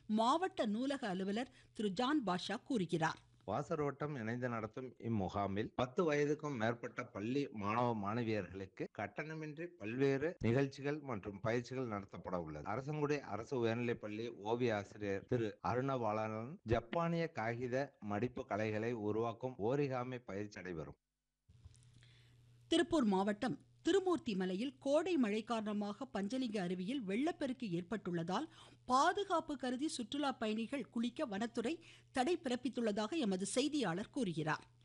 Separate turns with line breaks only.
மாவட்ட நூலக அலுவலர் திரு ஜான் பாஷா கூறுகிறார்
வாசரோட்டம் இணைந்து நடத்தும் இம்முகாமில் பத்து வயதுக்கும் மேற்பட்ட பள்ளி மாணவ மாணவியர்களுக்கு கட்டணமின்றி பல்வேறு நிகழ்ச்சிகள் மற்றும் பயிற்சிகள் நடத்தப்பட உள்ளது அரசங்குடி அரசு உயர்நிலைப் பள்ளி ஓவிய ஆசிரியர் திரு அருணபாலன் ஜப்பானிய காகித மடிப்பு கலைகளை உருவாக்கும் ஓரிகாமி பயிற்சி நடைபெறும்
திருப்பூர் மாவட்டம் திருமூர்த்தி மலையில் கோடை மழை காரணமாக பஞ்சலிங்க அருவியில் வெள்ளப்பெருக்கு ஏற்பட்டுள்ளதால் பாதுகாப்பு கருதி சுற்றுலா பயணிகள் குளிக்க வனத்துறை தடை பிறப்பித்துள்ளதாக எமது செய்தியாளர் கூறுகிறார்